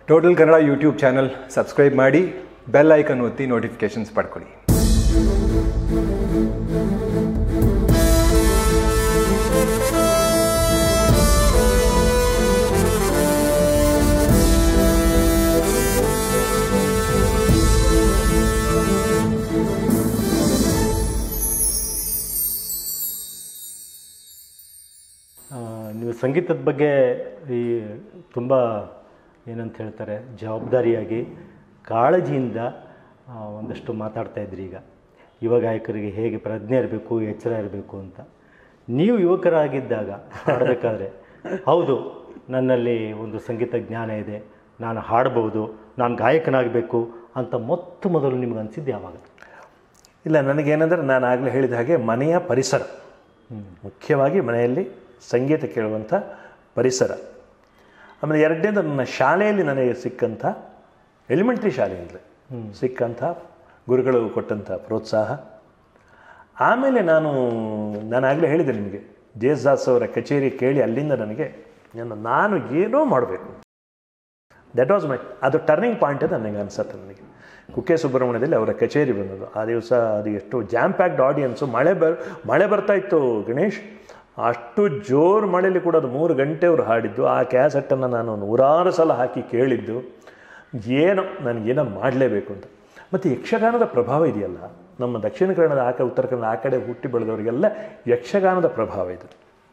Total Kannada YouTube channel subscribe ಮಾಡಿ bell icon ಒತ್ತಿ notifications ಪಡ್ಕೊಳ್ಳಿ ಆ, ನೀವು ಸಂಗೀತದ ಬಗ್ಗೆ ಈ ತುಂಬ ಏನಂತ ಹೇಳ್ತಾರೆ ಜವಾಬ್ದಾರಿಯಾಗಿ ಕಾಳಜಿಯಿಂದ ಆ, ಒಂದಷ್ಟು ಮಾತಾಡ್ತಾ ಇದ್ರಿ ಈಗ ಯುವ ಗಾಯಕರಿಗೆ ಹೇಗೆ ಪ್ರಜ್ಞೆ ಇರಬೇಕು ಎಚ್ಚರ ಇರಬೇಕು ಅಂತ ನೀವು ಯುವಕರಾಗಿದ್ದಾಗ ಹಾಡಬೇಕಾದ್ರೆ ಹೌದು ನನ್ನಲ್ಲಿ ಒಂದು ಸಂಗೀತ ಜ್ಞಾನ ಇದೆ ನಾನು ಹಾಡಬಹುದು ನಾನು ಗಾಯಕನಾಗಬೇಕು ಅಂತ ಮೊತ್ತ ಮೊದಲು ನಿಮ್ಗೆ ಅನಿಸಿದ್ದು ಯಾವಾಗ ಇಲ್ಲ ನನಗೇನೆಂದರೆ ನಾನು ಆಗಲೇ ಹೇಳಿದ ಹಾಗೆ ಮನೆಯ ಪರಿಸರ ಮುಖ್ಯವಾಗಿ ಮನೆಯಲ್ಲಿ ಸಂಗೀತ ಕೇಳುವಂಥ ಪರಿಸರ ಆಮೇಲೆ ಎರಡನೇದು ನನ್ನ ಶಾಲೆಯಲ್ಲಿ ನನಗೆ ಸಿಕ್ಕಂಥ ಎಲಿಮೆಂಟ್ರಿ ಶಾಲೆಯಿಂದಲೇ ಸಿಕ್ಕಂಥ ಗುರುಗಳು ಕೊಟ್ಟಂಥ ಪ್ರೋತ್ಸಾಹ ಆಮೇಲೆ ನಾನು ನಾನು ಆಗಲೇ ಹೇಳಿದೆ ನಿಮಗೆ ಜೇಸ್ದಾಸ್ ಅವರ ಕಚೇರಿ ಕೇಳಿ ಅಲ್ಲಿಂದ ನನಗೆ ನನ್ನ ನಾನು ಏನೋ ಮಾಡಬೇಕು ದಟ್ ವಾಸ್ ಮೈ ಅದು ಟರ್ನಿಂಗ್ ಪಾಯಿಂಟ್ ಅಂತ ನನಗೆ ಅನಿಸುತ್ತೆ ನನಗೆ ಕುಕ್ಕೆ ಸುಬ್ರಹ್ಮಣ್ಯದಲ್ಲಿ ಅವರ ಕಚೇರಿ ಬಂದದ್ದು ಆ ದಿವಸ ಅದು ಎಷ್ಟು ಜಾಮ್ ಪ್ಯಾಕ್ಡ್ ಆಡಿಯನ್ಸು ಮಳೆ ಬರ್ ಮಳೆ ಬರ್ತಾ ಇತ್ತು ಗಣೇಶ್ ಅಷ್ಟು ಜೋರು ಮಳೆಯಲ್ಲಿ ಕೂಡ ಅದು ಮೂರು ಗಂಟೆ ಅವರು ಹಾಡಿದ್ದು ಆ ಕ್ಯಾಸೆಟ್ಟನ್ನು ನಾನು ನೂರಾರು ಸಲ ಹಾಕಿ ಕೇಳಿದ್ದು ಏನೋ ನನಗೇನೋ ಮಾಡಲೇಬೇಕು ಅಂತ ಮತ್ತು ಯಕ್ಷಗಾನದ ಪ್ರಭಾವ ಇದೆಯಲ್ಲ ನಮ್ಮ ದಕ್ಷಿಣ ಕನ್ನಡದ ಆ ಕಡೆ ಉತ್ತರ ಕನ್ನಡ ಆ ಕಡೆ ಹುಟ್ಟಿ ಬೆಳೆದವರಿಗೆಲ್ಲ ಯಕ್ಷಗಾನದ ಪ್ರಭಾವ ಇದೆ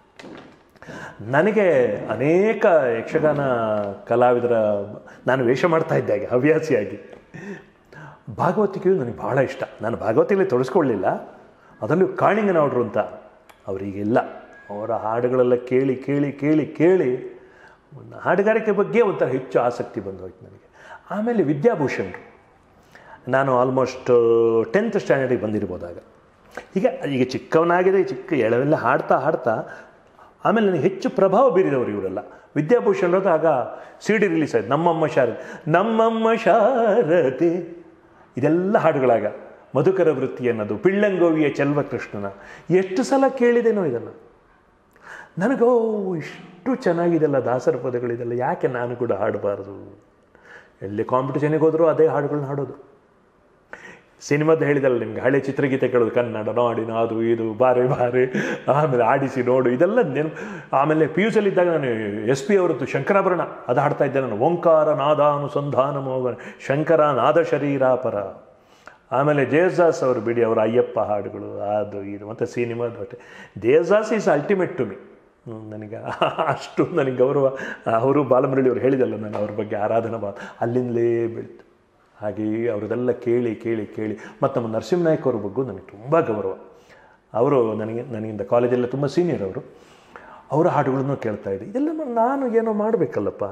ನನಗೆ ಅನೇಕ ಯಕ್ಷಗಾನ ಕಲಾವಿದರ ನಾನು ವೇಷ ಮಾಡ್ತಾ ಇದ್ದೆ ಹಾಗೆ ಹವ್ಯಾಸಿಯಾಗಿ ಭಾಗವತಿಕೆಯು ನನಗೆ ಭಾಳ ಇಷ್ಟ ನಾನು ಭಾಗವತಿಯಲ್ಲಿ ತೊಡಸ್ಕೊಳ್ಳಿಲ್ಲ ಅದರಲ್ಲೂ ಕಾಳಿಂಗನೌಡ್ರು ಅಂತ ಅವರಿಗಿಲ್ಲ ಅವರ ಹಾಡುಗಳೆಲ್ಲ ಕೇಳಿ ಕೇಳಿ ಕೇಳಿ ಕೇಳಿ ಒಂದು ಹಾಡುಗಾರಿಕೆ ಬಗ್ಗೆ ಒಂಥರ ಹೆಚ್ಚು ಆಸಕ್ತಿ ಬಂದು ಹೋಯ್ತು ನನಗೆ ಆಮೇಲೆ ವಿದ್ಯಾಭೂಷಣರು ನಾನು ಆಲ್ಮೋಸ್ಟ್ ಟೆಂತ್ ಸ್ಟ್ಯಾಂಡರ್ಡಿಗೆ ಬಂದಿರ್ಬೋದಾಗ ಈಗ ಈಗ ಚಿಕ್ಕವನಾಗಿದೆ ಚಿಕ್ಕ ಎಳವೆಲ್ಲ ಹಾಡ್ತಾ ಹಾಡ್ತಾ ಆಮೇಲೆ ನನಗೆ ಹೆಚ್ಚು ಪ್ರಭಾವ ಬೀರಿದವರು ಇವರೆಲ್ಲ ವಿದ್ಯಾಭೂಷಣ್ ಅದು ಆಗ ಸಿ ಡಿ ರಿಲೀಸ್ ಆಯ್ತು ನಮ್ಮಮ್ಮ ಶಾರದೆ ನಮ್ಮಮ್ಮ ಶಾರದೆ ಇದೆಲ್ಲ ಹಾಡುಗಳಾಗ ಮಧುಕರ ವೃತ್ತಿ ಅನ್ನೋದು ಪಿಳ್ಳಂಗೋವಿಯ ಚೆಲ್ವಕೃಷ್ಣನ ಎಷ್ಟು ಸಲ ಕೇಳಿದೆನೋ ಇದನ್ನು ನನಗೋ ಇಷ್ಟು ಚೆನ್ನಾಗಿದೆಲ್ಲ ದಾಸರ ಪದಗಳಿದೆಲ್ಲ ಯಾಕೆ ನಾನು ಕೂಡ ಹಾಡಬಾರ್ದು ಎಲ್ಲಿ ಕಾಂಪಿಟೇಷನಿಗೆ ಹೋದರೂ ಅದೇ ಹಾಡುಗಳನ್ನ ಹಾಡೋದು ಸಿನಿಮಾದ ಹೇಳಿದಲ್ಲ ನಿಮ್ಗೆ ಹಳೆ ಚಿತ್ರಗೀತೆ ಕೇಳೋದು ಕನ್ನಡ ನಾಡಿನ ಅದು ಇದು ಬಾರೆ ಬಾರೆ ಆಮೇಲೆ ಆಡಿಸಿ ನೋಡು ಇದೆಲ್ಲ ನೆನ್ ಆಮೇಲೆ ಪಿ ಯು ಇದ್ದಾಗ ನಾನು ಎಸ್ ಪಿ ಅವರದ್ದು ಶಂಕರಾಭರಣ ಅದು ಹಾಡ್ತಾ ಇದ್ದೆ ನಾನು ಓಂಕಾರ ನಾದಾನುಸಂಧಾನ ಮೋಹನ ಶಂಕರ ನಾದ ಶರೀರಾಪರ ಆಮೇಲೆ ಜೇಸ್ದಾಸ್ ಅವರು ಬಿಡಿ ಅವರ ಅಯ್ಯಪ್ಪ ಹಾಡುಗಳು ಅದು ಇದು ಮತ್ತು ಸಿನಿಮಾದ ಹೊಟ್ಟೆ Devdas is ultimate to me ನನಗೆ ಅಷ್ಟು ನನಗೆ ಗೌರವ ಅವರು ಬಾಲಮುರಳಿ ಅವರು ಹೇಳಿದಲ್ಲ ನಾನು ಅವ್ರ ಬಗ್ಗೆ ಆರಾಧನಾ ಬಾ ಅಲ್ಲಿಂದಲೇ ಬೆಳೀತು ಹಾಗೆಯೇ ಅವರದೆಲ್ಲ ಕೇಳಿ ಕೇಳಿ ಕೇಳಿ ಮತ್ತು ನಮ್ಮ ನರಸಿಂಹನಾಯಕ್ ಅವ್ರ ಬಗ್ಗೂ ನನಗೆ ತುಂಬ ಗೌರವ ಅವರು ನನಗೆ ನನಗಿಂತ ಕಾಲೇಜೆಲ್ಲ ತುಂಬ ಸೀನಿಯರ್ ಅವರು ಅವರ ಹಾಡುಗಳನ್ನು ಕೇಳ್ತಾ ಇದ್ದೆ ಇದೆಲ್ಲ ಮ- ನಾನು ಏನೋ ಮಾಡಬೇಕಲ್ಲಪ್ಪ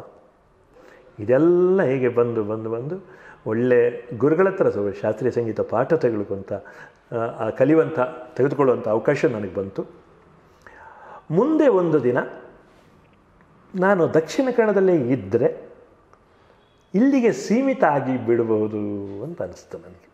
ಇದೆಲ್ಲ ಹೇಗೆ ಬಂದು ಬಂದು ಬಂದು ಒಳ್ಳೆ ಗುರುಗಳ ಹತ್ರ ಸಹ ಶಾಸ್ತ್ರೀಯ ಸಂಗೀತ ಪಾಠ ತೆಗೆದುಕೊಂತ ಆ ಕಲಿಯುವಂಥ ತೆಗೆದುಕೊಳ್ಳುವಂಥ ಅವಕಾಶ ನನಗೆ ಬಂತು ಮುಂದೆ ಒಂದು ದಿನ ನಾನು ದಕ್ಷಿಣ ಕನ್ನಡದಲ್ಲೇ ಇದ್ದರೆ ಇಲ್ಲಿಗೆ ಸೀಮಿತ ಆಗಿ ಬಿಡಬಹುದು ಅಂತ ಅನಿಸ್ತು ನನಗೆ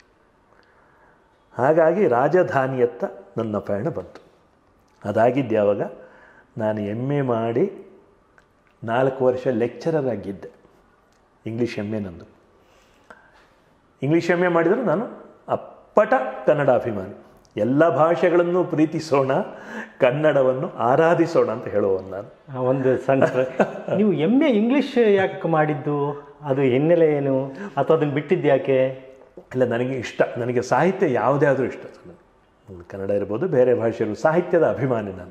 ಹಾಗಾಗಿ ರಾಜಧಾನಿಯತ್ತ ನನ್ನ ಪಯಣ ಬಂತು ಅದಾಗಿದ್ದು ಯಾವಾಗ ನಾನು ಎಮ್ ಎ ಮಾಡಿ ನಾಲ್ಕು ವರ್ಷ ಲೆಕ್ಚರರ್ ಆಗಿದ್ದೆ ಇಂಗ್ಲೀಷ್ ಎಮ್ ಎ ನಂದು ಇಂಗ್ಲೀಷ್ ಎಮ್ ಎ ಮಾಡಿದರೂ ನಾನು ಅಪ್ಪಟ ಕನ್ನಡ ಅಭಿಮಾನಿ ಎಲ್ಲ ಭಾಷೆಗಳನ್ನು ಪ್ರೀತಿಸೋಣ ಕನ್ನಡವನ್ನು ಆರಾಧಿಸೋಣ ಅಂತ ಹೇಳುವವನು ನಾನು ಆ, ಒಂದು ಸಣ್ಣ ಪ್ರ- ನೀವು ಎಮ್ ಎ ಇಂಗ್ಲೀಷ್ ಯಾಕೆ ಮಾಡಿದ್ದು ಅದು ಹಿನ್ನೆಲೆ ಏನು ಅಥವಾ ಅದನ್ನು ಬಿಟ್ಟಿದ್ದು ಯಾಕೆ ಇಲ್ಲ ನನಗೆ ಇಷ್ಟ ನನಗೆ ಸಾಹಿತ್ಯ ಯಾವುದೇ ಆದರೂ ಇಷ್ಟ ನನಗೆ ಕನ್ನಡ ಇರ್ಬೋದು ಬೇರೆ ಭಾಷೆ ಇರ್ಬೋದು ಸಾಹಿತ್ಯದ ಅಭಿಮಾನಿ ನಾನು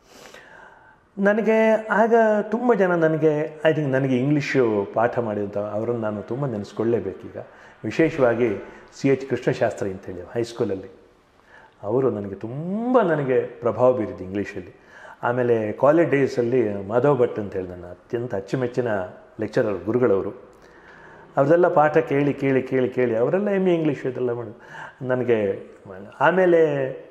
ನನಗೆ ಆಗ ತುಂಬ ಜನ ನನಗೆ ಐ ಥಿಂಕ್ ನನಗೆ ಇಂಗ್ಲೀಷು ಪಾಠ ಮಾಡಿದಂಥ ಅವರನ್ನು ನಾನು ತುಂಬ ನೆನೆಸ್ಕೊಳ್ಳೇಬೇಕೀಗ ವಿಶೇಷವಾಗಿ ಸಿ ಎಚ್ ಕೃಷ್ಣಶಾಸ್ತ್ರಿ ಅಂತೇಳಿ ಹೈಸ್ಕೂಲಲ್ಲಿ ಅವರು ನನಗೆ ತುಂಬ ನನಗೆ ಪ್ರಭಾವ ಬೀರಿದ್ದು ಇಂಗ್ಲೀಷಲ್ಲಿ ಆಮೇಲೆ ಕಾಲೇಜ್ ಡೇಸಲ್ಲಿ ಮಾಧವ್ ಭಟ್ ಅಂತೇಳಿ ನನ್ನ ಅತ್ಯಂತ ಅಚ್ಚುಮೆಚ್ಚಿನ ಲೆಕ್ಚರರ್ ಗುರುಗಳವರು ಅವ್ರದ್ದೆಲ್ಲ ಪಾಠ ಕೇಳಿ ಕೇಳಿ ಕೇಳಿ ಕೇಳಿ ಅವರೆಲ್ಲ ಎಮ್ ಎ ಇಂಗ್ಲೀಷ್ ಇದೆಲ್ಲ ಮಾಡಿ ನನಗೆ ಆಮೇಲೆ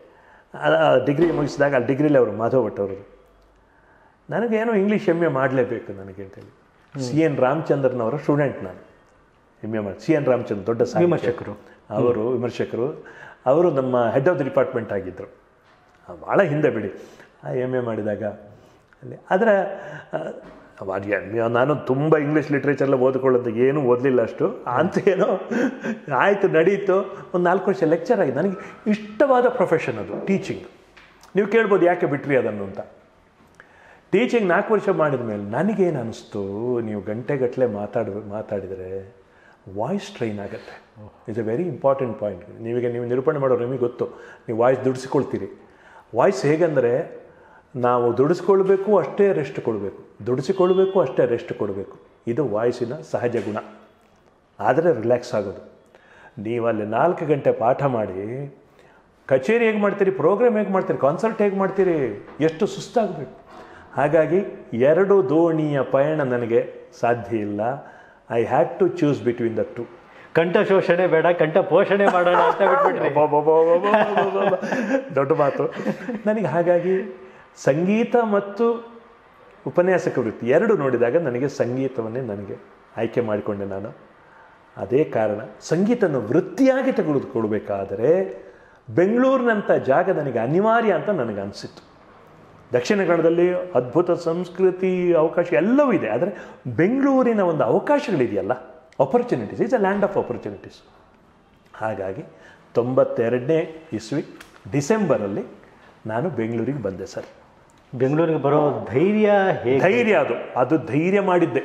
ಡಿಗ್ರಿ ಮುಗಿಸಿದಾಗ ಅಲ್ಲಿ ಡಿಗ್ರಿಲಿ ಅವರು ಮಾಧವ್ ಭಟ್ ಅವರದು ನನಗೇನೋ ಇಂಗ್ಲೀಷ್ ಎಮ್ ಎ ಮಾಡಲೇಬೇಕು ನನಗೆ ಅಂತೇಳಿ ಸಿ ಎನ್ ರಾಮಚಂದ್ರನವರ ಸ್ಟೂಡೆಂಟ್ ನಾನು ಎಮ್ ಎ ಮಾಡಿ ಸಿ ಎನ್ ರಾಮಚಂದ್ರ ದೊಡ್ಡ ಸಾಹಿತ್ಯ. ವಿಮರ್ಶಕರು. ಅವರು ವಿಮರ್ಶಕರು ಅವರು ನಮ್ಮ ಹೆಡ್ ಆಫ್ ದ ಡಿಪಾರ್ಟ್ಮೆಂಟ್ ಆಗಿದ್ದರು ಭಾಳ ಹಿಂದೆ ಬಿಡಿ ಆ ಎಮ್ ಎ ಮಾಡಿದಾಗ ಅಲ್ಲಿ ಆದರೆ ಅವಾಗ ನಾನು ತುಂಬ ಇಂಗ್ಲೀಷ್ ಲಿಟ್ರೇಚರ್ಲ್ಲ ಓದ್ಕೊಳ್ಳೋದು ಏನೂ ಓದಲಿಲ್ಲ ಅಷ್ಟು ಅಂತ ಏನೋ ಆಯಿತು ನಡೀತು ಒಂದು ನಾಲ್ಕು ವರ್ಷ ಲೆಕ್ಚರ್ ಆಗಿದೆ ನನಗೆ ಇಷ್ಟವಾದ ಪ್ರೊಫೆಷನ್ ಅದು ಟೀಚಿಂಗ್ ನೀವು ಕೇಳ್ಬೋದು ಯಾಕೆ ಬಿಟ್ರಿ ಅದನ್ನು ಅಂತ ಟೀಚಿಂಗ್ ನಾಲ್ಕು ವರ್ಷ ಮಾಡಿದ ಮೇಲೆ ನನಗೇನು ಅನಿಸ್ತು ನೀವು ಗಂಟೆಗಟ್ಟಲೆ ಮಾತಾಡ ಮಾತಾಡಿದರೆ ವಾಯ್ಸ್ ಟ್ರೈನ್ ಆಗುತ್ತೆ it's a very important point ನೀವೀಗ ನೀವು ನಿರೂಪಣೆ ಮಾಡೋರು ನಿಮಗೆ ಗೊತ್ತು ನೀವು ವಾಯ್ಸ್ ದುಡಿಸ್ಕೊಳ್ತೀರಿ ವಾಯ್ಸ್ ಹೇಗೆಂದರೆ ನಾವು ದುಡಿಸ್ಕೊಳ್ಬೇಕು ಅಷ್ಟೇ ರೆಸ್ಟ್ ಕೊಡಬೇಕು ದುಡಿಸಿಕೊಳ್ಬೇಕು ಅಷ್ಟೇ ರೆಸ್ಟ್ ಕೊಡಬೇಕು ಇದು ವಾಯ್ಸಿನ ಸಹಜ ಗುಣ ಆದರೆ ರಿಲ್ಯಾಕ್ಸ್ ಆಗೋದು ನೀವು ಅಲ್ಲಿ ನಾಲ್ಕು ಗಂಟೆ ಪಾಠ ಮಾಡಿ ಕಚೇರಿ ಹೇಗೆ ಮಾಡ್ತೀರಿ ಪ್ರೋಗ್ರಾಮ್ ಹೇಗೆ ಮಾಡ್ತೀರಿ ಕಾನ್ಸರ್ಟ್ ಹೇಗೆ ಮಾಡ್ತೀರಿ ಎಷ್ಟು ಸುಸ್ತಾಗಬೇಕು ಹಾಗಾಗಿ ಎರಡು ದೋಣಿಯ ಪಯಣ ನನಗೆ ಸಾಧ್ಯ ಇಲ್ಲ I had to choose between the two ಕಂಠ ಶೋಷಣೆ ಬೇಡ ಕಂಠ ಪೋಷಣೆ ಮಾಡೋಣ ಅಂತ ಬಿಟ್ಬಿಟ್ರಿ ದೊಡ್ಡ ಮಾತು ನನಗೆ ಹಾಗಾಗಿ ಸಂಗೀತ ಮತ್ತು ಉಪನ್ಯಾಸಕ ವೃತ್ತಿ ಎರಡು ನೋಡಿದಾಗ ನನಗೆ ಸಂಗೀತವನ್ನೇ ನನಗೆ ಆಯ್ಕೆ ಮಾಡಿಕೊಂಡೆ ನಾನು ಅದೇ ಕಾರಣ ಸಂಗೀತನ ವೃತ್ತಿಯಾಗಿ ತೆಗೆದುಕೊಳ್ಬೇಕಾದರೆ ಬೆಂಗಳೂರಿನಂಥ ಜಾಗ ನನಗೆ ಅನಿವಾರ್ಯ ಅಂತ ನನಗೆ ಅನಿಸಿತ್ತು ದಕ್ಷಿಣ ಕನ್ನಡದಲ್ಲಿ ಅದ್ಭುತ ಸಂಸ್ಕೃತಿ ಅವಕಾಶ ಎಲ್ಲವೂ ಇದೆ ಆದರೆ ಬೆಂಗಳೂರಿನ ಒಂದು ಅವಕಾಶಗಳಿದೆಯಲ್ಲ opportunities is a land of opportunities ಹಾಗಾಗಿ ತೊಂಬತ್ತೆರಡನೇ ಇಸ್ವಿ ಡಿಸೆಂಬರಲ್ಲಿ ನಾನು ಬೆಂಗಳೂರಿಗೆ ಬಂದೆ ಸರ್ ಬೆಂಗಳೂರಿಗೆ ಬರೋ ಧೈರ್ಯ ಹೇಗೆ ಧೈರ್ಯ ಅದು ಅದು ಧೈರ್ಯ ಮಾಡಿದ್ದೆ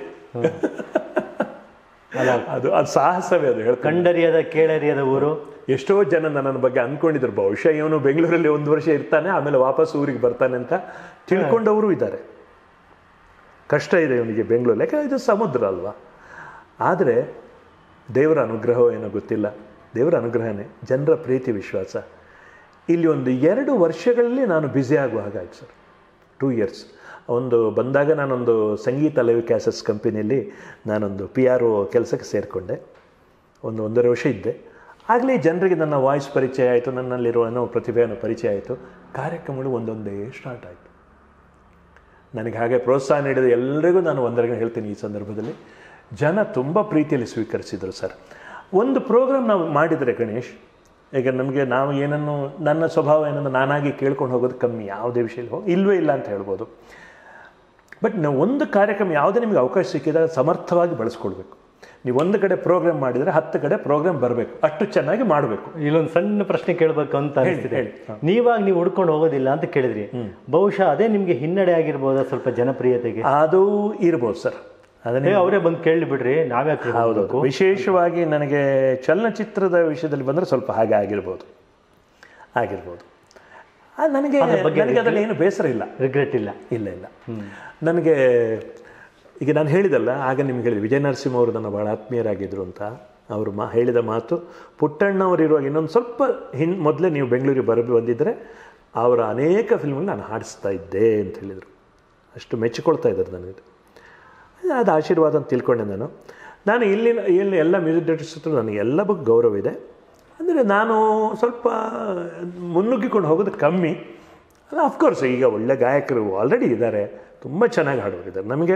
ಅಲ್ಲ ಅದು ಅದು ಸಾಹಸವೇ ಅದು ಹೇಳ್ಕೊಂಡು ಕಂಡರಿಯದ ಕೇಳರಿಯದ ಊರು ಎಷ್ಟೋ ಜನ ನನ್ನ ಬಗ್ಗೆ ಅಂದ್ಕೊಂಡಿದ್ರು ಬಹುಶಃ ಇವನು ಬೆಂಗಳೂರಲ್ಲಿ ಒಂದು ವರ್ಷ ಇರ್ತಾನೆ ಆಮೇಲೆ ವಾಪಸ್ ಊರಿಗೆ ಬರ್ತಾನೆ ಅಂತ ತಿಳ್ಕೊಂಡವರು ಇದ್ದಾರೆ ಕಷ್ಟ ಇದೆ ಇವನಿಗೆ ಬೆಂಗಳೂರು ಯಾಕಂದ್ರೆ ಇದು ಸಮುದ್ರ ಅಲ್ವಾ ಆದರೆ ದೇವರ ಅನುಗ್ರಹವೋ ಏನೋ ಗೊತ್ತಿಲ್ಲ ದೇವರ ಅನುಗ್ರಹನೇ ಜನರ ಪ್ರೀತಿ ವಿಶ್ವಾಸ ಇಲ್ಲಿ ಒಂದು ಎರಡು ವರ್ಷಗಳಲ್ಲಿ ನಾನು ಬ್ಯುಸಿ ಆಗುವ ಹಾಗಾಯ್ತು ಸರ್ ಟೂ ಇಯರ್ಸ್ ಒಂದು ಬಂದಾಗ ನಾನೊಂದು ಸಂಗೀತ ಲೈವ್ ಕ್ಯಾಸಸ್ ಕಂಪನಿಯಲ್ಲಿ ನಾನೊಂದು ಪಿ ಆರ್ ಒ ಕೆಲಸಕ್ಕೆ ಸೇರಿಕೊಂಡೆ ಒಂದು ಒಂದೂವರೆ ವರ್ಷ ಇದ್ದೆ ಆಗಲೇ ಜನರಿಗೆ ನನ್ನ ವಾಯ್ಸ್ ಪರಿಚಯ ಆಯಿತು ನನ್ನಲ್ಲಿರುವ ಏನೋ ಪ್ರತಿಭೆಯನ್ನು ಪರಿಚಯ ಆಯಿತು ಕಾರ್ಯಕ್ರಮಗಳು ಒಂದೊಂದೇ ಸ್ಟಾರ್ಟ್ ಆಯಿತು ನನಗೆ ಹಾಗೆ ಪ್ರೋತ್ಸಾಹ ನೀಡಿದ ಎಲ್ಲರಿಗೂ ನಾನು ಒಂದರಿಗೆ ಹೇಳ್ತೀನಿ ಈ ಸಂದರ್ಭದಲ್ಲಿ ಜನ ತುಂಬ ಪ್ರೀತಿಯಲ್ಲಿ ಸ್ವೀಕರಿಸಿದರು ಸರ್ ಒಂದು ಪ್ರೋಗ್ರಾಮ್ ನಾವು ಮಾಡಿದರೆ ಗಣೇಶ್ ಈಗ ನಮಗೆ ನಾವು ಏನನ್ನು ನನ್ನ ಸ್ವಭಾವ ಏನಂದ್ರೆ ನಾನಾಗಿ ಕೇಳ್ಕೊಂಡು ಹೋಗೋದು ಕಮ್ಮಿ ಯಾವುದೇ ವಿಷಯದಲ್ಲಿ ಹೋಗಿ ಇಲ್ಲವೇ ಇಲ್ಲ ಅಂತ ಹೇಳ್ಬೋದು ಬಟ್ ನಾವು ಒಂದು ಕಾರ್ಯಕ್ರಮ ಯಾವುದೇ ನಿಮಗೆ ಅವಕಾಶ ಸಿಕ್ಕಿದಾಗ ಸಮರ್ಥವಾಗಿ ಬಳಸ್ಕೊಳ್ಬೇಕು ನೀವು ಒಂದು ಕಡೆ ಪ್ರೋಗ್ರಾಮ್ ಮಾಡಿದರೆ ಹತ್ತು ಕಡೆ ಪ್ರೋಗ್ರಾಮ್ ಬರಬೇಕು ಅಷ್ಟು ಚೆನ್ನಾಗಿ ಮಾಡಬೇಕು ಇಲ್ಲೊಂದು ಸಣ್ಣ ಪ್ರಶ್ನೆ ಕೇಳಬೇಕು ಅಂತ ಅನಿಸ್ತಿದೆ ಹೇಳಿ. ನೀವಾಗ ನೀವು ಹುಡ್ಕೊಂಡು ಹೋಗೋದಿಲ್ಲ ಅಂತ ಕೇಳಿದ್ರಿ ಬಹುಶಃ ಅದೇ ನಿಮ್ಗೆ ಹಿನ್ನಡೆ ಆಗಿರ್ಬೋದಾ ಸ್ವಲ್ಪ ಜನಪ್ರಿಯತೆಗೆ ಅದು ಇರ್ಬೋದು ಸರ್ ಅದನ್ನೇ ಏ, ಅವರೇ ಬಂದು ಕೇಳಿ ಬಿಡ್ರಿ ನಾವ್ಯಾಕೆ ಹೌದೌದು ವಿಶೇಷವಾಗಿ ನನಗೆ ಚಲನಚಿತ್ರದ ವಿಷಯದಲ್ಲಿ ಬಂದರೆ ಸ್ವಲ್ಪ ಹಾಗೆ ಆಗಿರ್ಬೋದು ಆಗಿರ್ಬೋದು ಆ, ನನಗೆ ನನಗೆ ಅದರಲ್ಲಿ ಏನು ಬೇಸರ ಇಲ್ಲ ರಿಗ್ರೆಟ್ ಇಲ್ಲ ಇಲ್ಲ ಇಲ್ಲ ನನಗೆ ಈಗ ನಾನು ಹೇಳಿದಲ್ಲ ಆಗ ನಿಮ್ಗೆ ಹೇಳಿದೆ ವಿಜಯ ನರಸಿಂಹ ಅವರು ನನ್ನ ಭಾಳ ಆತ್ಮೀಯರಾಗಿದ್ದರು ಅಂತ ಅವರು ಮಾ ಹೇಳಿದ ಮಾತು ಪುಟ್ಟಣ್ಣವರಿರುವಾಗ ಇನ್ನೊಂದು ಸ್ವಲ್ಪ ಹಿನ್ ಮೊದಲೇ ನೀವು ಬೆಂಗಳೂರಿಗೆ ಬರ ಬಂದಿದ್ದರೆ ಅವರ ಅನೇಕ ಫಿಲ್ಮ್ಗಳು ನಾನು ಹಾಡಿಸ್ತಾ ಇದ್ದೆ ಅಂತ ಹೇಳಿದರು ಅಷ್ಟು ಮೆಚ್ಚಿಕೊಳ್ತಾ ಇದ್ದಾರೆ ನನಗೆ ಅದು ಆಶೀರ್ವಾದ ಅಂತ ತಿಳ್ಕೊಂಡೆ ನಾನು ನಾನು ಇಲ್ಲಿನ ಇಲ್ಲಿ ಎಲ್ಲ ಮ್ಯೂಸಿಕ್ ಡೈರೆಕ್ಟರ್ಸ್ ಹತ್ರ ನನಗೆ ಎಲ್ಲ ಬಗ್ಗೆ ಗೌರವ ಇದೆ ಅಂದರೆ ನಾನು ಸ್ವಲ್ಪ ಮುನ್ನುಗ್ಗಿಕೊಂಡು ಹೋಗೋದು ಕಮ್ಮಿ ಅಲ್ಲ ಅಫ್ಕೋರ್ಸ್ ಈಗ ಒಳ್ಳೆ ಗಾಯಕರು ಆಲ್ರೆಡಿ ಇದ್ದಾರೆ ತುಂಬ ಚೆನ್ನಾಗಿ ಹಾಡೋರಿದ್ದಾರೆ ನಮಗೆ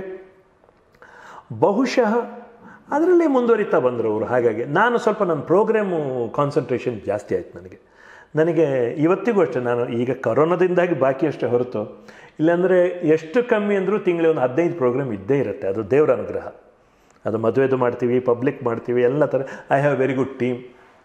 ಬಹುಶಃ ಅದರಲ್ಲೇ ಮುಂದುವರಿತಾ ಬಂದರು ಅವರು ಹಾಗಾಗಿ ನಾನು ಸ್ವಲ್ಪ ನನ್ನ ಪ್ರೋಗ್ರಾಮು ಕಾನ್ಸಂಟ್ರೇಷನ್ ಜಾಸ್ತಿ ಆಯಿತು ನನಗೆ ನನಗೆ ಇವತ್ತಿಗೂ ಅಷ್ಟೇ ನಾನು ಈಗ ಕರೋನಾದಿಂದಾಗಿ ಬಾಕಿ ಅಷ್ಟೇ ಹೊರತು ಇಲ್ಲಾಂದರೆ ಎಷ್ಟು ಕಮ್ಮಿ ಅಂದರೂ ತಿಂಗಳಿಗೆ ಒಂದು ಹದಿನೈದು ಪ್ರೋಗ್ರಾಮ್ ಇದ್ದೇ ಇರುತ್ತೆ ಅದು ದೇವರ ಅನುಗ್ರಹ ಅದು ಮದುವೆದು ಮಾಡ್ತೀವಿ ಪಬ್ಲಿಕ್ ಮಾಡ್ತೀವಿ ಎಲ್ಲ ಥರ I have very good team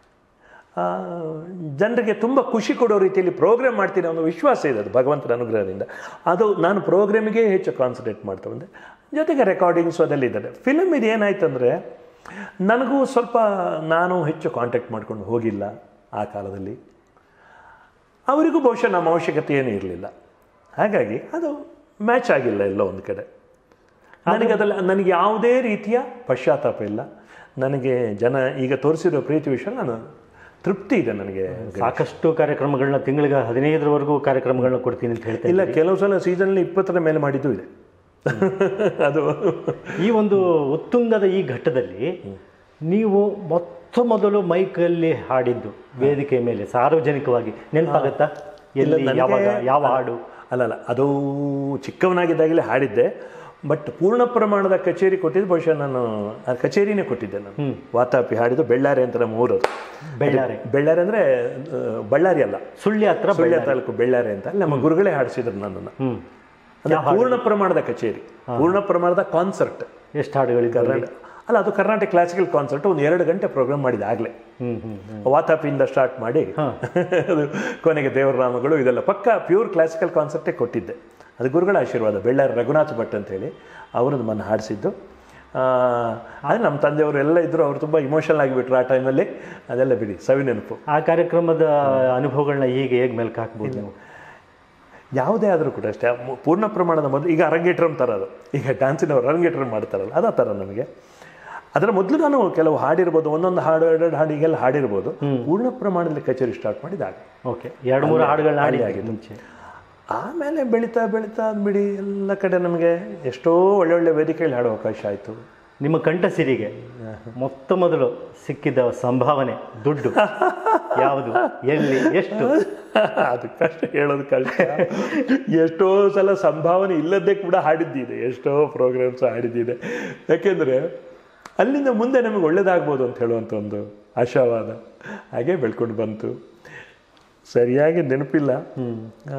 ಜನರಿಗೆ ತುಂಬ ಖುಷಿ ಕೊಡೋ ರೀತಿಯಲ್ಲಿ ಪ್ರೋಗ್ರಾಮ್ ಮಾಡ್ತೀನಿ ಅನ್ನೋ ವಿಶ್ವಾಸ ಇದೆ ಅದು ಭಗವಂತನ ಅನುಗ್ರಹದಿಂದ ಅದು ನಾನು ಪ್ರೋಗ್ರಾಮಿಗೆ ಹೆಚ್ಚು ಕಾನ್ಸಂಟ್ರೇಟ್ ಮಾಡ್ತಾ ಬಂದೆ ಜೊತೆಗೆ ರೆಕಾರ್ಡಿಂಗ್ಸು ಅದೆಲ್ಲ ಇದ್ದಾರೆ ಫಿಲಮ್ ಇದು ಏನಾಯ್ತಂದರೆ ನನಗೂ ಸ್ವಲ್ಪ ನಾನು ಹೆಚ್ಚು ಕಾಂಟ್ಯಾಕ್ಟ್ ಮಾಡ್ಕೊಂಡು ಹೋಗಿಲ್ಲ ಆ ಕಾಲದಲ್ಲಿ ಅವರಿಗೂ ಬಹುಶಃ ನಮ್ಮ ಅವಶ್ಯಕತೆ ಏನೂ ಇರಲಿಲ್ಲ ಹಾಗಾಗಿ ಅದು ಮ್ಯಾಚ್ ಆಗಿಲ್ಲ ಎಲ್ಲೋ ಒಂದು ಕಡೆ ನನಗೆ ಅದಲ್ಲ ನನಗೆ ಯಾವುದೇ ರೀತಿಯ ಪಶ್ಚಾತ್ತಾಪ ಇಲ್ಲ ನನಗೆ ಜನ ಈಗ ತೋರಿಸಿರೋ ಪ್ರೀತಿ ವಿಷಯ ನಾನು ತೃಪ್ತಿ ಇದೆ ನನಗೆ ಸಾಕಷ್ಟು ಕಾರ್ಯಕ್ರಮಗಳನ್ನ ತಿಂಗಳಿಗೆ ಹದಿನೈದರವರೆಗೂ ಕಾರ್ಯಕ್ರಮಗಳನ್ನ ಕೊಡ್ತೀನಿ ಅಂತ ಹೇಳ್ತಾ ಇಲ್ಲ ಕೆಲವು ಸಲ ಸೀಸನಲ್ಲಿ ಇಪ್ಪತ್ತರ ಮೇಲೆ ಮಾಡಿದ್ದು ಇದೆ ಅದು ಈ ಒಂದು ಉತ್ತುಂಗದ ಈ ಘಟ್ಟದಲ್ಲಿ ನೀವು ಮೊತ್ತ ಮೊದಲು ಮೈಕಲ್ಲಿ ಹಾಡಿದ್ದು ವೇದಿಕೆ ಮೇಲೆ ಸಾರ್ವಜನಿಕವಾಗಿ ನೆನಪಾಗತ್ತಾ ಎಲ್ಲಿ ನನಗೆ- ಯಾವಾಗ ಯಾವ ಹಾಡು ಅಲ್ಲಲ್ಲ ಅದು ಚಿಕ್ಕವನಾಗಿದ್ದಾಗಲೇ ಹಾಡಿದ್ದೆ ಬಟ್ ಪೂರ್ಣ ಪ್ರಮಾಣದ ಕಚೇರಿ ಕೊಟ್ಟಿದ್ದು ಬಹುಶಃ ನಾನು ಆ ಕಚೇರಿನೇ ಕೊಟ್ಟಿದ್ದೆ ನಾನು ವಾತಾಪಿ ಹಾಡಿದ್ದು ಬೆಳ್ಳಾರಿ ಅಂತ ನಮ್ಮ ಊರದು ಬೆಳ್ಳಾರಿ ಬೆಳ್ಳಾರಿ ಅಂದರೆ ಬಳ್ಳಾರಿ ಅಲ್ಲ ಸುಳ್ಯ ಹತ್ರ ಸುಳ್ಯ ತಾಲೂಕು ಬೆಳ್ಳಾರಿ ಅಂತ ಅಲ್ಲಿ ನಮ್ಮ ಗುರುಗಳೇ ಹಾಡಿಸಿದ್ರು ನನ್ನನ್ನು ಹ್ಮ್ ಅಂದರೆ ಪೂರ್ಣ ಪ್ರಮಾಣದ ಕಚೇರಿ ಪೂರ್ಣ ಪ್ರಮಾಣದ ಕಾನ್ಸರ್ಟ್ ಎಷ್ಟು ಹಾಡುಗಳಿದ್ದಾವೆ ಅಲ್ಲ ಅದು ಕರ್ನಾಟಕ ಕ್ಲಾಸಿಕಲ್ ಕಾನ್ಸರ್ಟ್ ಒಂದು ಎರಡು ಗಂಟೆ ಪ್ರೋಗ್ರಾಮ್ ಮಾಡಿದ ಆಗಲೇ ಹ್ಮ್ ಹ್ಮ್ ಹ್ಮ್ ವಾತಾಪಿಯಿಂದ ಸ್ಟಾರ್ಟ್ ಮಾಡಿ ಅದು ಕೊನೆಗೆ ದೇವರನಾಮಗಳು ಇದೆಲ್ಲ ಪಕ್ಕ ಪ್ಯೂರ್ ಕ್ಲಾಸಿಕಲ್ ಕಾನ್ಸರ್ಟೇ ಕೊಟ್ಟಿದ್ದೆ ಅದು ಗುರುಗಳ ಆಶೀರ್ವಾದ ಬೆಳ್ಳಾರಿ ರಘುನಾಥ್ ಭಟ್ ಅಂತೇಳಿ ಅವರು ನಮ್ಮನ್ನು ಹಾಡಿಸಿದ್ದು ಆದರೆ ನಮ್ಮ ತಂದೆಯವರು ಎಲ್ಲ ಇದ್ದರು ಅವರು ತುಂಬ ಇಮೋಷನಲ್ ಆಗಿಬಿಟ್ರು ಆ ಟೈಮಲ್ಲಿ ಅದೆಲ್ಲ ಬಿಡಿ ಸವಿ ನೆನಪು ಆ ಕಾರ್ಯಕ್ರಮದ ಅನುಭವಗಳನ್ನ ಈಗ ಹೇಗೆ ಮೆಲ್ಕು ಹಾಕ್ಬೋದು ನೀವು ಯಾವುದೇ ಆದರೂ ಕೂಡ ಅಷ್ಟೇ ಮು- ಪೂರ್ಣ ಪ್ರಮಾಣದ ಮೊದಲು ಈಗ ಅರಂಗೇಟ್ರಮ್ ಥರ ಅದು ಈಗ ಡ್ಯಾನ್ಸಿನವರು ಅರಂಗೇಟ್ರಮ್ ಮಾಡ್ತಾರಲ್ಲ ಅದೇ ಥರ ನಮಗೆ ಅದರ ಮೊದಲು ನಾನು ಕೆಲವು ಹಾಡಿರ್ಬೋದು ಒಂದೊಂದು ಹಾಡು ಎರಡೆರಡು ಹಾಡಿಗೆಲ್ಲ ಹಾಡಿರ್ಬೋದು ಪೂರ್ಣ ಪ್ರಮಾಣದಲ್ಲಿ ಕಚೇರಿ ಸ್ಟಾರ್ಟ್ ಮಾಡಿದಾಗ ಓಕೆ ಎರಡು ಮೂರು ಹಾಡುಗಳನ್ನ ಅಲ್ಲಿ ಹಾಡಿ ಆಗಿದೆ. ಮುಂಚೆ ಆಮೇಲೆ ಬೆಳೀತಾ ಬೆಳೀತಾ ಬಿಡಿ ಎಲ್ಲ ಕಡೆ ನಮಗೆ ಎಷ್ಟೋ ಒಳ್ಳೊಳ್ಳೆ ವೇದಿಕೆಯಲ್ಲಿ ಹಾಡೋ ಅವಕಾಶ ಆಯಿತು ನಿಮ್ಮ ಕಂಠಸಿರಿಗೆ ಮೊತ್ತ ಮೊದಲು ಸಿಕ್ಕಿದ ಸಂಭಾವನೆ ದುಡ್ಡು ಯಾವುದು ಎಲ್ಲಿ ಎಷ್ಟು ಅದು ಕಷ್ಟ ಹೇಳೋದು ಕಷ್ಟ ಎಷ್ಟೋ ಸಲ ಸಂಭಾವನೆ ಇಲ್ಲದೇ ಕೂಡ ಹಾಡಿದ್ದಿದೆ ಎಷ್ಟೋ ಪ್ರೋಗ್ರಾಮ್ಸ್ ಹಾಡಿದ್ದಿದೆ ಯಾಕೆಂದರೆ ಅಲ್ಲಿಂದ ಮುಂದೆ ನಮಗೆ ಒಳ್ಳೇದಾಗ್ಬೋದು ಅಂತ ಹೇಳುವಂಥ ಒಂದು ಆಶಾವಾದ ಹಾಗೆ ಬೆಳ್ಕೊಂಡು ಬಂತು ಸರಿಯಾಗಿ ನೆನಪಿಲ್ಲ ಆ,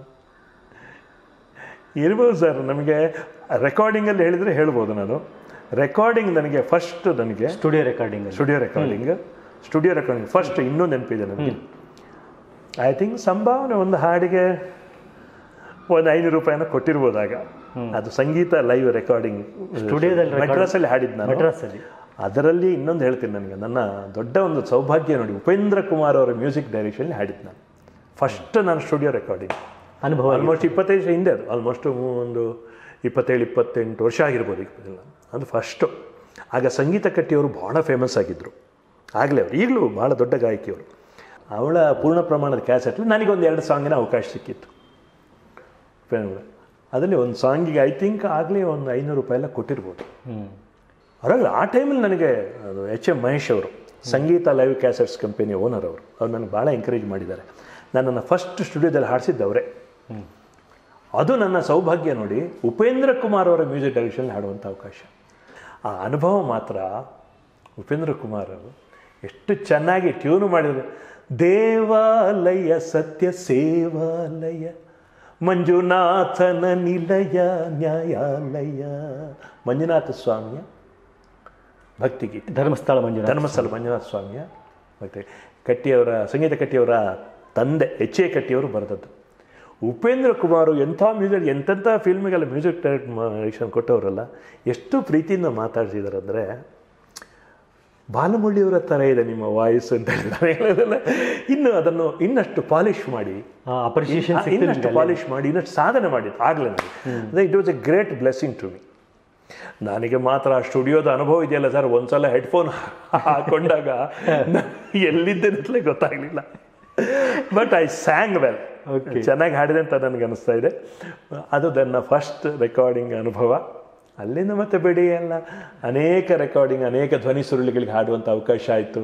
ಇರ್ಬೋದು ಸರ್ ನಮಗೆ ರೆಕಾರ್ಡಿಂಗಲ್ಲಿ ಹೇಳಿದರೆ ಹೇಳ್ಬೋದು ನಾನು ರೆಕಾರ್ಡಿಂಗ್ ನನಗೆ ಫಸ್ಟ್ ನನಗೆ studio recording studio recording studio recording first ಇನ್ನೂ ನೆನಪಿದೆ ನನಗೆ ಐ ಥಿಂಕ್ ಸಂಭಾವನೆ ಒಂದು ಹಾಡಿಗೆ ಒಂದು ಐನೂರು ರೂಪಾಯಿನ ಕೊಟ್ಟಿರ್ಬೋದಾಗ ಅದು ಸಂಗೀತ ಲೈವ್ ರೆಕಾರ್ಡಿಂಗ್ ಸ್ಟುಡಿಯೋದಲ್ಲಿ record- ಮೆಡ್ರಾಸಲ್ಲಿ ಹಾಡಿದ್ದು ನಾನು ಮಡ್ರಾಸಲ್ಲಿ ಅದರಲ್ಲಿ ಇನ್ನೊಂದು ಹೇಳ್ತೀನಿ ನನಗೆ ನನ್ನ ದೊಡ್ಡ ಒಂದು ಸೌಭಾಗ್ಯ ನೋಡಿ ಉಪೇಂದ್ರ ಕುಮಾರ್ ಅವರ ಮ್ಯೂಸಿಕ್ ಡೈರೆಕ್ಷನ್ ಹಾಡಿದ್ದು ನಾನು ಫಸ್ಟ್ ನಾನು ಸ್ಟುಡಿಯೋ ರೆಕಾರ್ಡಿಂಗ್ ಅನುಭವ ಆಲ್ಮೋಸ್ಟ್ ಇಪ್ಪತ್ತೈದು ವರ್ಷ ಹಿಂದೆ ಅದು ಆಲ್ಮೋಸ್ಟ್ ಒಂದು ಇಪ್ಪತ್ತೇಳು ಇಪ್ಪತ್ತೆಂಟು ವರ್ಷ ಆಗಿರ್ಬೋದು ಇಪ್ಪತ್ತಿಲ್ಲ ಅದು ಫಸ್ಟು ಆಗ ಸಂಗೀತ ಕಟ್ಟಿಯವರು ಭಾಳ ಫೇಮಸ್ ಆಗಿದ್ದರು ಆಗಲೇ ಅವರು ಈಗಲೂ ಭಾಳ ದೊಡ್ಡ ಗಾಯಕಿಯವರು ಅವಳ ಪೂರ್ಣ ಪ್ರಮಾಣದ ಕ್ಯಾಸೆಟ್ಲಿ ನನಗೊಂದು ಎರಡು ಸಾಂಗಿನ ಅವಕಾಶ ಸಿಕ್ಕಿತ್ತು ಉಪೇಂದ್ರ ಅದರಲ್ಲಿ ಒಂದು ಸಾಂಗಿಗೆ ಐ ಥಿಂಕ್ ಆಗಲೇ ಒಂದು ಐನೂರು ರೂಪಾಯಿ ಎಲ್ಲ ಕೊಟ್ಟಿರ್ಬೋದು ಹ್ಮ್ ಹೊರಗೆ ಆ ಟೈಮಲ್ಲಿ ನನಗೆ ಅದು ಎಚ್ ಎಂ ಮಹೇಶ್ ಅವರು Sangeetha live cassettes company owner ಅವರು ಅವ್ರು ನನಗೆ ಭಾಳ ಎಂಕರೇಜ್ ಮಾಡಿದ್ದಾರೆ ನನ್ನನ್ನು ಫಸ್ಟ್ ಸ್ಟುಡಿಯೋದಲ್ಲಿ ಹಾಡಿಸಿದ್ದು ಅವರೇ ಅದು ನನ್ನ ಸೌಭಾಗ್ಯ ನೋಡಿ ಉಪೇಂದ್ರ ಕುಮಾರ್ ಅವರ ಮ್ಯೂಸಿಕ್ ಡೈರೆಕ್ಷನ್ ಹಾಡುವಂಥ ಅವಕಾಶ ಆ ಅನುಭವ ಮಾತ್ರ ಉಪೇಂದ್ರ ಕುಮಾರ್ ಅವರು ಎಷ್ಟು ಚೆನ್ನಾಗಿ ಟ್ಯೂನ್ ಮಾಡಿದ್ರು ದೇವಾಲಯ ಸತ್ಯ ಸೇವಾಲಯ ಮಂಜುನಾಥನ ನಿಲಯ ನ್ಯಾಯಾಲಯ ಮಂಜುನಾಥ ಸ್ವಾಮಿಯ ಭಕ್ತಿಗೀತೆ ಧರ್ಮಸ್ಥಳ ಮಂಜುನಾಥ ಧರ್ಮಸ್ಥಳ ಮಂಜುನಾಥ ಸ್ವಾಮಿಯ ಮತ್ತು ಕಟ್ಟಿಯವರ ಸಂಗೀತ ಕಟ್ಟಿಯವರ ತಂದೆ ಎಚ್ ಎ ಕಟ್ಟಿಯವರು ಬರೆದದ್ದು ಉಪೇಂದ್ರ ಕುಮಾರು ಎಂಥ ಮ್ಯೂಸಿಕ್ ಎಂತೆಂಥ ಫಿಲ್ಮಿಗೆಲ್ಲ ಮ್ಯೂಸಿಕ್ ಡೈರೆಕ್ಷನ್ ಕೊಟ್ಟವರಲ್ಲ ಎಷ್ಟು ಪ್ರೀತಿಯಿಂದ ಮಾತಾಡ್ಸಿದ್ದಾರೆ ಅಂದರೆ ಬಾಲಮುರಳಿಯವರ ಥರ ಇದೆ ನಿಮ್ಮ ವಾಯ್ಸ್ ಅಂತ ಹೇಳಿದ್ರೆ ಇನ್ನು ಅದನ್ನು ಇನ್ನಷ್ಟು ಪಾಲಿಷ್ ಮಾಡಿ ಅಪ್ರಿಸಿಯೇಷನ್ ಇನ್ನಷ್ಟು ಪಾಲಿಷ್ ಮಾಡಿ ಇನ್ನಷ್ಟು ಸಾಧನೆ ಮಾಡಿದ್ದು ಆಗಲೇ ನನಗೆ it was a great blessing to me ನನಗೆ ಮಾತ್ರ ಆ ಸ್ಟುಡಿಯೋದ ಅನುಭವ ಇದೆಯಲ್ಲ ಸರ್ ಒಂದ್ಸಲ ಹೆಡ್ಫೋನ್ ಹಾಕೊಂಡಾಗ ನಾನ್ ಎಲ್ಲಿದ್ದೆ ಅಂತಲೇ ಗೊತ್ತಾಗಲಿಲ್ಲ but I sang well Okay. ಚೆನ್ನಾಗಿ ಹಾಡಿದೆ ಅಂತ ನನಗೆ ಅನಿಸ್ತಾ ಇದೆ ಅದು ನನ್ನ ಫಸ್ಟ್ ರೆಕಾರ್ಡಿಂಗ್ ಅನುಭವ ಅಲ್ಲಿಂದ ಮತ್ತೆ ಬಿಡಿ ಎಲ್ಲ ಅನೇಕ ರೆಕಾರ್ಡಿಂಗ್ ಅನೇಕ ಧ್ವನಿ ಸುರುಳಿಗಳಿಗೆ ಹಾಡುವಂಥ ಅವಕಾಶ ಆಯಿತು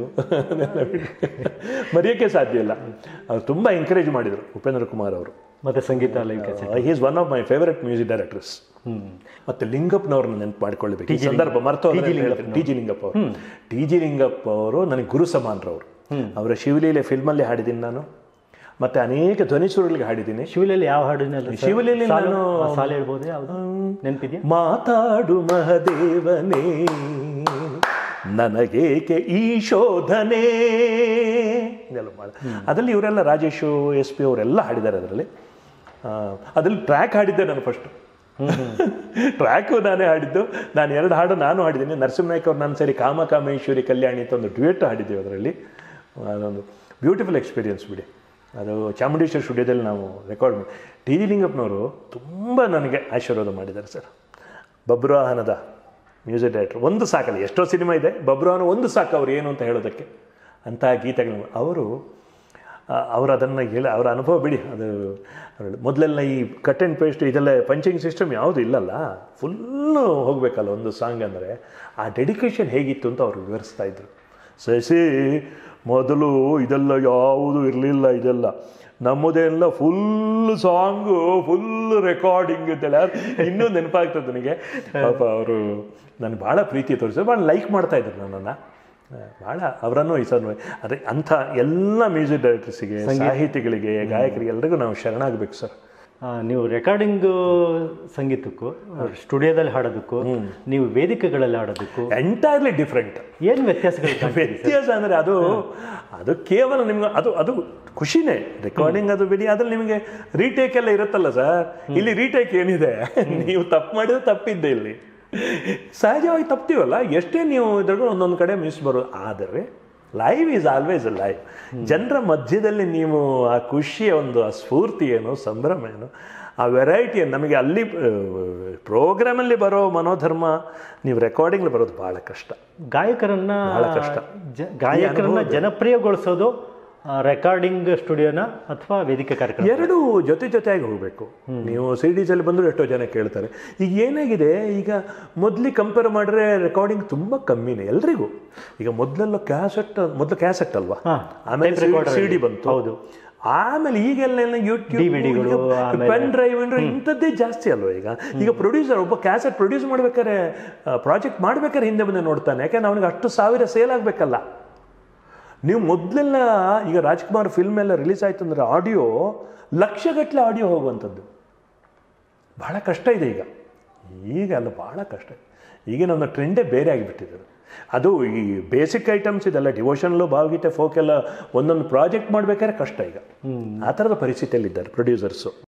ಮರೆಯೋಕ್ಕೆ ಸಾಧ್ಯ ಇಲ್ಲ ಅವ್ರು ತುಂಬ ಎಂಕರೇಜ್ ಮಾಡಿದರು ಉಪೇಂದ್ರ ಕುಮಾರ್ ಅವರು ಮತ್ತೆ Sangeetha live cassette he is one of my favourite music directors hmm ಮತ್ತೆ ಲಿಂಗಪ್ಪನವ್ರನ್ನ ನೆನಪು ಮಾಡ್ಕೊಳ್ಬೇಕು ಈ ಸಂದರ್ಭ ಮರ್ತು ಟಿ ಜಿ ಲಿಂಗಪ್ಪ ಅವರು ಟಿ ಜಿ ಲಿಂಗಪ್ಪ ಅವರು ನನಗೆ ಗುರು ಸಮಾನರವರು ಅವರ ಶಿವಲೀಲೆ ಫಿಲ್ಮಲ್ಲಿ ಹಾಡಿದ್ದೀನಿ ನಾನು ಮತ್ತೆ ಅನೇಕ ಧ್ವನಿ ಸುರುಳಿಗೆ ಹಾಡಿದ್ದೀನಿ ಶಿವಲಲ್ಲಿ ಯಾವ ಹಾಡಿನಲ್ಲಿ ಶಿವಲಲ್ಲಿ ನಾನು ಸಾಲ ಹೇಳ್ಬೋದು ಯಾವುದು ನೆನಪಿದ್ಯಾ ಮಾತಾಡು ಮಹದೇವನೇ ನನಗೇಕೆ ಈ ಶೋಧನೆ ಇದೆಲ್ಲ ಮಾಡ- ಅದರಲ್ಲಿ ಇವರೆಲ್ಲ ರಾಜೇಶು ಎಸ್ ಪಿ ಅವರೆಲ್ಲ ಹಾಡಿದ್ದಾರೆ ಅದರಲ್ಲಿ ಆ, ಅದ್ರಲ್ಲಿ ಟ್ರ್ಯಾಕ್ ಹಾಡಿದ್ದೆ ನಾನು ಫಸ್ಟು ಟ್ರ್ಯಾಕು ನಾನೇ ಹಾಡಿದ್ದು ನಾನು ಎರಡು ಹಾಡು ನಾನು ಹಾಡಿದ್ದೀನಿ ನರಸಿಂಹನಾಯ್ಕ ಅವ್ರು ನಾನು ಸರಿ ಕಾಮ ಕಾಮೇಶ್ವರಿ ಕಲ್ಯಾಣಿ ಅಂತ ಒಂದು ಡ್ಯೂಯೆಟ್ ಹಾಡಿದ್ದೀವಿ ಅದರಲ್ಲಿ ಅದೊಂದು ಬ್ಯೂಟಿಫುಲ್ ಎಕ್ಸ್ಪೀರಿಯನ್ಸ್ ಬಿಡಿ ಅದು ಚಾಮುಂಡೇಶ್ವರಿ ಸ್ಟುಡಿಯೋದಲ್ಲಿ ನಾವು ರೆಕಾರ್ಡ್ ಮಾಡಿ ಟಿ ಜಿ ಲಿಂಗಪ್ಪನವರು ತುಂಬ ನನಗೆ ಆಶೀರ್ವಾದ ಮಾಡಿದ್ದಾರೆ ಸರ್ ಬಬ್ರುವಾಹನದ ಮ್ಯೂಸಿಕ್ ಡೈರೆಕ್ಟರ್ ಒಂದು ಸಾಕಲ್ಲ ಎಷ್ಟೋ ಸಿನಿಮಾ ಇದೆ ಬಬ್ರುವಾಹನ ಒಂದು ಸಾಕು ಅವ್ರು ಏನು ಅಂತ ಹೇಳೋದಕ್ಕೆ ಅಂತಹ ಗೀತೆಗಳು ಅವರು ಅವರು ಅದನ್ನು ಹೇಳಿ ಅವರ ಅನುಭವ ಬಿಡಿ ಅದು ಅವ್ರು ಮೊದಲೆಲ್ಲ ಈ ಕಟ್ ಆ್ಯಂಡ್ ಪೇಸ್ಟ್ ಇದೆಲ್ಲ ಪಂಚಿಂಗ್ ಸಿಸ್ಟಮ್ ಯಾವುದು ಇಲ್ಲಲ್ಲ ಫುಲ್ಲು ಹೋಗಬೇಕಲ್ಲ ಒಂದು ಸಾಂಗ್ ಅಂದರೆ ಆ ಡೆಡಿಕೇಶನ್ ಹೇಗಿತ್ತು ಅಂತ ಅವ್ರು ವಿವರಿಸ್ತಾ ಇದ್ರು ಸಸಿ ಮೊದಲು ಇದೆಲ್ಲ ಯಾವುದು ಇರಲಿಲ್ಲ ಇದೆಲ್ಲ ನಮ್ಮದೆಲ್ಲ ಫುಲ್ ಸಾಂಗು ಫುಲ್ ರೆಕಾರ್ಡಿಂಗ್ ಅಂತೆಲ್ಲ ಇನ್ನೂ ನೆನಪಾಗ್ತದೆ ನನಗೆ ಪಾಪ ಅವರು ನನಗೆ ಭಾಳ ಪ್ರೀತಿ ತೋರಿಸಿದ್ರು ಭಾಳ ಲೈಕ್ ಮಾಡ್ತಾ ಇದ್ರು ನನ್ನನ್ನು ಭಾಳ ಅವರನ್ನು ಈ ಸರ್ ಅದೇ ಅಂಥ ಎಲ್ಲ ಮ್ಯೂಸಿಕ್ ಡೈರೆಕ್ಟರ್ಸಿಗೆ ಸಾಹಿತಿಗಳಿಗೆ ಗಾಯಕರಿಗೆ ಎಲ್ರಿಗೂ ನಾವು ಶರಣಾಗಬೇಕು ಸರ್ ಆ, ನೀವು ರೆಕಾರ್ಡಿಂಗ್ ಸಂಗೀತಕ್ಕೂ ಸ್ಟುಡಿಯೋದಲ್ಲಿ ಹಾಡೋದಕ್ಕೂ ನೀವು ವೇದಿಕೆಗಳಲ್ಲಿ ಹಾಡೋದಕ್ಕೂ ಎಂಟೈರ್ಲಿ ಡಿಫ್ರೆಂಟ್ ಏನು ವ್ಯತ್ಯಾಸಗಳು ಕಾಣ್ತೀರಿ? ವ್ಯತ್ಯಾಸ ಅಂದರೆ ಅದು ಅದು ಕೇವಲ ನಿಮ್ಗೆ ಅದು ಅದು ಖುಷಿನೇ ರೆಕಾರ್ಡಿಂಗ್ ಅದು ಬಿಡಿ ಅದ್ರಲ್ಲಿ ನಿಮಗೆ ರೀಟೇಕ್ ಎಲ್ಲ ಇರುತ್ತಲ್ಲ ಸರ್ ಇಲ್ಲಿ ರೀಟೇಕ್ ಏನಿದೆ ನೀವು ತಪ್ಪು ಮಾಡಿದ್ರೆ ತಪ್ಪಿದ್ದೆ ಇಲ್ಲಿ ಸಹಜವಾಗಿ ತಪ್ತೀವಲ್ಲ ಎಷ್ಟೇ ನೀವು ಇದ್ರೂ ಒಂದೊಂದು ಕಡೆ ಮಿಸ್ ಬರೋದು ಆದರೆ live is always a live ಜನರ ಮಧ್ಯದಲ್ಲಿ ನೀವು ಆ ಖುಷಿಯ ಒಂದು ಆ ಸ್ಫೂರ್ತಿ ಏನು ಸಂಭ್ರಮ ಏನು ಆ ವೆರೈಟಿ ನಮಗೆ ಅಲ್ಲಿ ಪ್ರೋಗ್ರಾಮಲ್ಲಿ ಬರೋ ಮನೋಧರ್ಮ ನೀವು ರೆಕಾರ್ಡಿಂಗ್ಲಿ ಬರೋದು ಭಾಳ ಕಷ್ಟ ಗಾಯಕರನ್ನ ಬಹಳ ಕಷ್ಟ. ಜ- ಗಾಯಕರನ್ನ ಜನಪ್ರಿಯಗೊಳಿಸೋದು ರೆಕಾರ್ಡಿಂಗ್ ಸ್ಟುಡಿಯೋನ ಅಥವಾ ವೇದಿಕೆ ಕಾರ್ಯಕ್ರಮ ಎರಡೂ ಜೊತೆ ಜೊತೆಯಾಗಿ ಹೋಗಬೇಕು ನೀವು ಸಿ ಡಿಸಲ್ಲಿ ಬಂದರೂ ಎಷ್ಟೋ ಜನ ಕೇಳ್ತಾರೆ ಈಗ ಏನಾಗಿದೆ ಈಗ ಮೊದಲಿಗೆ ಕಂಪೇರ್ ಮಾಡಿದ್ರೆ ರೆಕಾರ್ಡಿಂಗ್ ತುಂಬ ಕಮ್ಮಿನೇ ಎಲ್ರಿಗೂ ಈಗ ಮೊದಲೆಲ್ಲ ಕ್ಯಾಸೆಟ್ ಮೊದಲು ಕ್ಯಾಸೆಟ್ ಅಲ್ವಾ ಹಾ, ಆಮೇಲೆ tape recorder ಸಿ ಡಿ ಅಲ್ಲಿ. ಬಂತು ಹೌದು. ಆಮೇಲೆ ಈಗೆಲ್ಲ ಯೂಟ್ಯೂಬ್ DVD ಗಳು, ಆಮೇಲೆ- ಪೆನ್ ಡ್ರೈವ್ ಇಂಥದ್ದೇ ಜಾಸ್ತಿ ಅಲ್ವಾ ಈಗ ಈಗ ಪ್ರೊಡ್ಯೂಸರ್ ಒಬ್ಬ ಕ್ಯಾಸೆಟ್ ಪ್ರೊಡ್ಯೂಸ್ ಮಾಡ್ಬೇಕಾದ್ರೆ ಪ್ರಾಜೆಕ್ಟ್ ಮಾಡ್ಬೇಕಾದ್ರೆ ಹಿಂದೆ ಬಂದೆ ನೋಡ್ತಾನೆ ಯಾಕಂದ್ರೆ ಅವನಿಗೆ ಅಷ್ಟು ಸಾವಿರ ಸೇಲ್ ಆಗಬೇಕಲ್ಲ ನೀವು ಮೊದಲೆಲ್ಲ ಈಗ ರಾಜ್ಕುಮಾರ್ ಫಿಲ್ಮ್ ಎಲ್ಲ ರಿಲೀಸ್ ಆಯ್ತು ಅಂದರೆ ಆಡಿಯೋ ಲಕ್ಷಗಟ್ಟಲೆ ಆಡಿಯೋ ಹೋಗುವಂಥದ್ದು ಬಹಳ ಕಷ್ಟ ಇದೆ ಈಗ ಈಗ ಅಲ್ಲ ಬಹಳ ಕಷ್ಟ ಈಗ ನಮ್ಮ ಟ್ರೆಂಡೇ ಬೇರೆ ಆಗಿಬಿಟ್ಟಿದೆ ಅದು ಈ ಬೇಸಿಕ್ ಐಟಮ್ಸ್ ಇದೆಲ್ಲ ಡಿವೋಷನಲ್ಲು ಭಾವಗೀತೆ ಫೋಕ್ ಎಲ್ಲ ಒಂದೊಂದು ಪ್ರಾಜೆಕ್ಟ್ ಮಾಡ್ಬೇಕಾದ್ರೆ ಕಷ್ಟ ಈಗ ಆ ಥರದ ಪರಿಸ್ಥಿತಿಯಲ್ಲಿದ್ದಾರೆ ಪ್ರೊಡ್ಯೂಸರ್ಸು